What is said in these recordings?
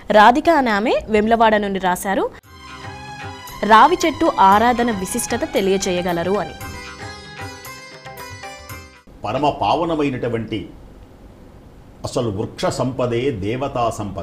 రాధిక అనే ఆమె వెమ్లవాడ నుండి రాశారు రావి చెట్టు ఆరాధన విశిష్టత తెలియజేయగలరు అని పరమ పావనమైనటువంటి అసలు వృక్ష సంపదే దేవతా సంపద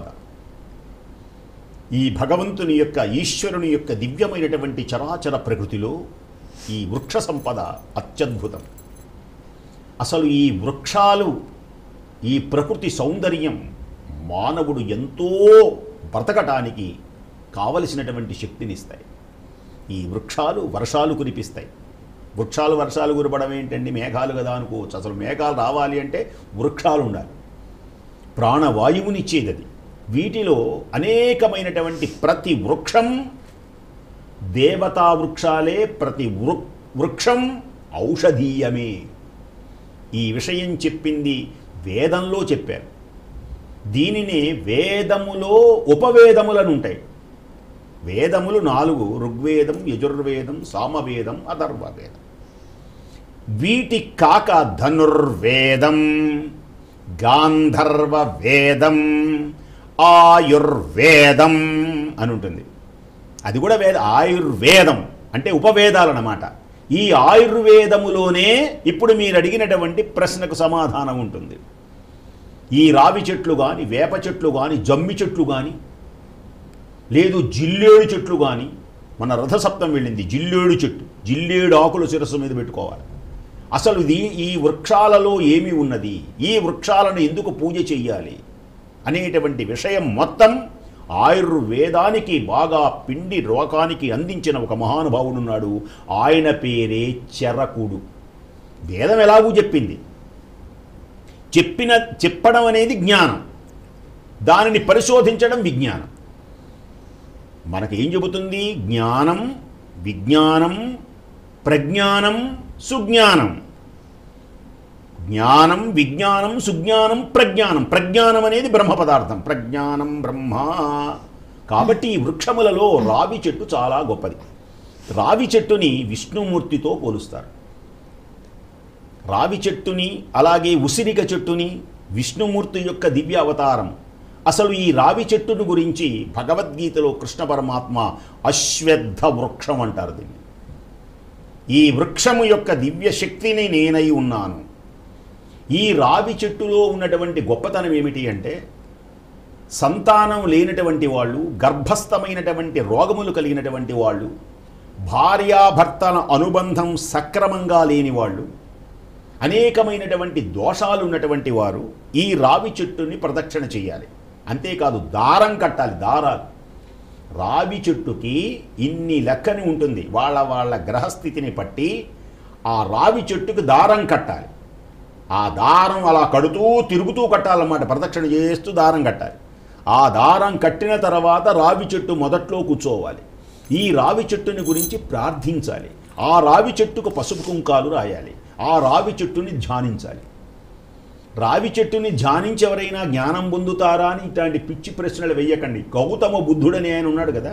ఈ భగవంతుని యొక్క ఈశ్వరుని యొక్క దివ్యమైనటువంటి చరాచర ప్రకృతిలో ఈ వృక్ష సంపద అత్యద్భుతం అసలు ఈ వృక్షాలు ఈ ప్రకృతి సౌందర్యం మానవుడు ఎంతో బ్రతకటానికి కావలసినటువంటి శక్తినిస్తాయి ఈ వృక్షాలు వర్షాలు కురిపిస్తాయి వృక్షాలు వర్షాలు కురపడం ఏంటండి మేఘాలు కదా అనుకోవచ్చు అసలు మేఘాలు రావాలి అంటే వృక్షాలు ఉండాలి ప్రాణవాయువునిచ్చేది అది వీటిలో అనేకమైనటువంటి ప్రతి వృక్షం దేవతా వృక్షాలే ప్రతి వృ వృక్షం ఔషధీయమే ఈ విషయం చెప్పింది వేదంలో చెప్పారు దీనినే వేదములో ఉపవేదములను ఉంటాయి వేదములు నాలుగు ఋగ్వేదం యజుర్వేదం సామవేదం అథర్వవేదం వీటి కాక ధనుర్వేదం గాంధర్వ వేదం ఆయుర్వేదం అని ఉంటుంది అది కూడా వేద ఆయుర్వేదం అంటే ఉపవేదాలన్నమాట ఈ ఆయుర్వేదములోనే ఇప్పుడు మీరు అడిగినటువంటి ప్రశ్నకు సమాధానం ఉంటుంది ఈ రావి చెట్లు కానీ వేప చెట్లు కానీ జమ్మి చెట్లు కానీ లేదు జిల్లేడు చెట్లు కానీ మన రథసప్తం వెళ్ళింది జిల్లేడు చెట్టు జిల్లేడు ఆకులు శిరస్సు మీద పెట్టుకోవాలి అసలు ఇది ఈ వృక్షాలలో ఏమి ఉన్నది ఈ వృక్షాలను ఎందుకు పూజ చెయ్యాలి అనేటువంటి విషయం మొత్తం ఆయుర్వేదానికి బాగా పిండి రోకానికి అందించిన ఒక మహానుభావుడున్నాడు ఆయన పేరే చరకుడు వేదం ఎలాగూ చెప్పింది చెప్పిన చెప్పడం అనేది జ్ఞానం దానిని పరిశోధించడం విజ్ఞానం మనకి ఏం చెబుతుంది జ్ఞానం విజ్ఞానం ప్రజ్ఞానం సుజ్ఞానం జ్ఞానం విజ్ఞానం సుజ్ఞానం ప్రజ్ఞానం ప్రజ్ఞానం అనేది బ్రహ్మ పదార్థం ప్రజ్ఞానం బ్రహ్మ కాబట్టి ఈ వృక్షములలో రావి చెట్టు చాలా గొప్పది రావి చెట్టుని విష్ణుమూర్తితో పోలుస్తారు రావి చెట్టుని అలాగే ఉసిరిక చెట్టుని విష్ణుమూర్తి యొక్క దివ్య అవతారం అసలు ఈ రావి చెట్టును గురించి భగవద్గీతలో కృష్ణ పరమాత్మ అశ్వత్థ వృక్షం అంటారు దీన్ని ఈ వృక్షము యొక్క దివ్య శక్తిని నేనై ఉన్నాను ఈ రావి చెట్టులో ఉన్నటువంటి గొప్పతనం ఏమిటి అంటే సంతానం లేనటువంటి వాళ్ళు గర్భస్థమైనటువంటి రోగములు కలిగినటువంటి వాళ్ళు భార్యాభర్తల అనుబంధం సక్రమంగా లేని వాళ్ళు అనేకమైనటువంటి దోషాలు ఉన్నటువంటి వారు ఈ రావి చెట్టుని ప్రదక్షిణ చేయాలి అంతేకాదు దారం కట్టాలి దారాలు రావి చెట్టుకి ఇన్ని లెక్కని ఉంటుంది వాళ్ళ వాళ్ళ గ్రహస్థితిని బట్టి ఆ రావి చెట్టుకి దారం కట్టాలి ఆ దారం అలా కడుతూ తిరుగుతూ కట్టాలన్నమాట ప్రదక్షిణ చేస్తూ దారం కట్టాలి ఆ దారం కట్టిన తర్వాత రావి చెట్టు మొదట్లో కూర్చోవాలి ఈ రావి చెట్టుని గురించి ప్రార్థించాలి ఆ రావి చెట్టుకు పసుపు కుంకాలు రాయాలి ఆ రావి చెట్టుని ధ్యానించాలి రావి చెట్టుని ధ్యానించి ఎవరైనా జ్ఞానం పొందుతారా అని ఇట్లాంటి పిచ్చి ప్రశ్నలు వెయ్యకండి గౌతమ బుద్ధుడని ఆయన ఉన్నాడు కదా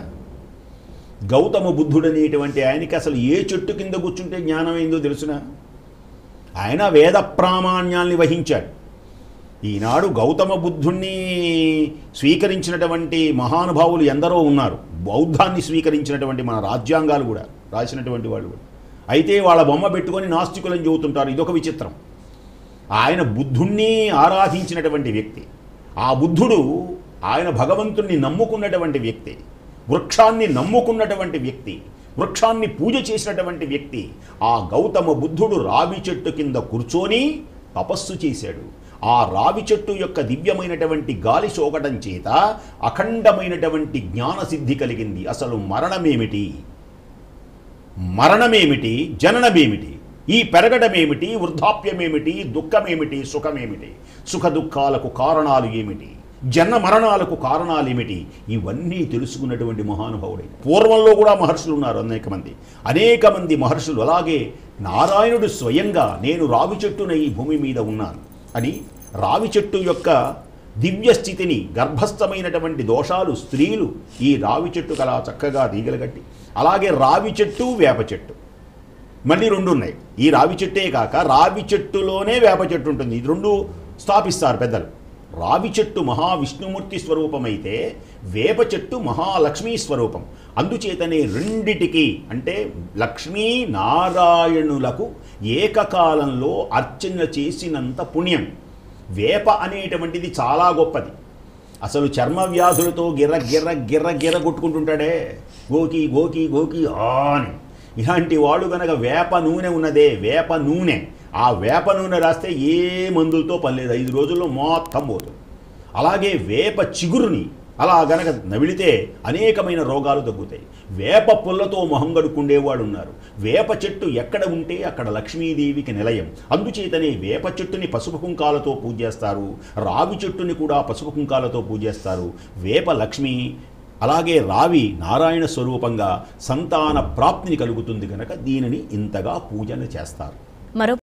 గౌతమ బుద్ధుడనేటువంటి ఆయనకి అసలు ఏ చెట్టు కింద కూర్చుంటే జ్ఞానం అయిందో తెలుసునా ఆయన వేద ప్రామాణ్యాల్ని వహించాడు ఈనాడు గౌతమ బుద్ధుణ్ణి స్వీకరించినటువంటి మహానుభావులు ఎందరో ఉన్నారు బౌద్ధాన్ని స్వీకరించినటువంటి మన రాజ్యాంగాలు కూడా రాసినటువంటి వాళ్ళు కూడా అయితే వాళ్ళ బొమ్మ పెట్టుకొని నాస్తికులని చెబుతుంటారు ఇదొక విచిత్రం ఆయన బుద్ధుణ్ణి ఆరాధించినటువంటి వ్యక్తి ఆ బుద్ధుడు ఆయన భగవంతుణ్ణి నమ్ముకున్నటువంటి వ్యక్తి వృక్షాన్ని నమ్ముకున్నటువంటి వ్యక్తి వృక్షాన్ని పూజ చేసినటువంటి వ్యక్తి ఆ గౌతమ బుద్ధుడు రావి చెట్టు కింద కూర్చొని తపస్సు చేశాడు ఆ రావి చెట్టు యొక్క దివ్యమైనటువంటి గాలి సోకటం చేత అఖండమైనటువంటి జ్ఞానసిద్ధి కలిగింది అసలు మరణమేమిటి మరణమేమిటి జననమేమిటి ఈ పెరగడమేమిటి వృద్ధాప్యమేమిటి దుఃఖమేమిటి సుఖమేమిటి సుఖ దుఃఖాలకు కారణాలు ఏమిటి జన్మ మరణాలకు కారణాలు ఏమిటి ఇవన్నీ తెలుసుకున్నటువంటి మహానుభావుడే పూర్వంలో కూడా మహర్షులు ఉన్నారు అనేక మంది అనేక మంది మహర్షులు అలాగే నారాయణుడు స్వయంగా నేను రావి చెట్టున ఈ భూమి మీద ఉన్నాను అని రావి చెట్టు యొక్క దివ్య స్థితిని గర్భస్థమైనటువంటి దోషాలు స్త్రీలు ఈ రావి చెట్టుకు అలా చక్కగా తీగలగట్టి అలాగే రావి చెట్టు వేప చెట్టు మళ్ళీ రెండు ఉన్నాయి ఈ రావి చెట్టే కాక రావి చెట్టులోనే వేప చెట్టు ఉంటుంది ఇది రెండు స్థాపిస్తారు పెద్దలు రావి చెట్టు మహావిష్ణుమూర్తి స్వరూపమైతే వేప చెట్టు మహాలక్ష్మీ స్వరూపం అందుచేతనే రెండిటికి అంటే లక్ష్మీ నారాయణులకు ఏకకాలంలో అర్చన చేసినంత పుణ్యం వేప అనేటువంటిది చాలా గొప్పది అసలు చర్మ వ్యాధులతో గిర్ర గిర్ర గిర్ర గిర్ర కొట్టుకుంటుంటాడే గోకి గోకి గోకి ఆ అని ఇలాంటి వాడు గనక వేప నూనె ఉన్నదే వేప నూనె ఆ వేప నూనె రాస్తే ఏ మందులతో పని లేదు ఐదు రోజుల్లో మొత్తం పోతుంది అలాగే వేప చిగురుని అలా గనక నవిలితే అనేకమైన రోగాలు తగ్గుతాయి వేప పుల్లతో మొహం గడుకుండేవాడు ఉన్నారు వేప చెట్టు ఎక్కడ ఉంటే అక్కడ లక్ష్మీదేవికి నిలయం అందుచేతనే వేప చెట్టుని పసుపు కుంకాలతో పూజేస్తారు రావి చెట్టుని కూడా పసుపు కుంకాలతో పూజేస్తారు వేప లక్ష్మి అలాగే రావి నారాయణ స్వరూపంగా సంతాన ప్రాప్తిని కలుగుతుంది కనుక దీనిని ఇంతగా పూజన చేస్తారు మరో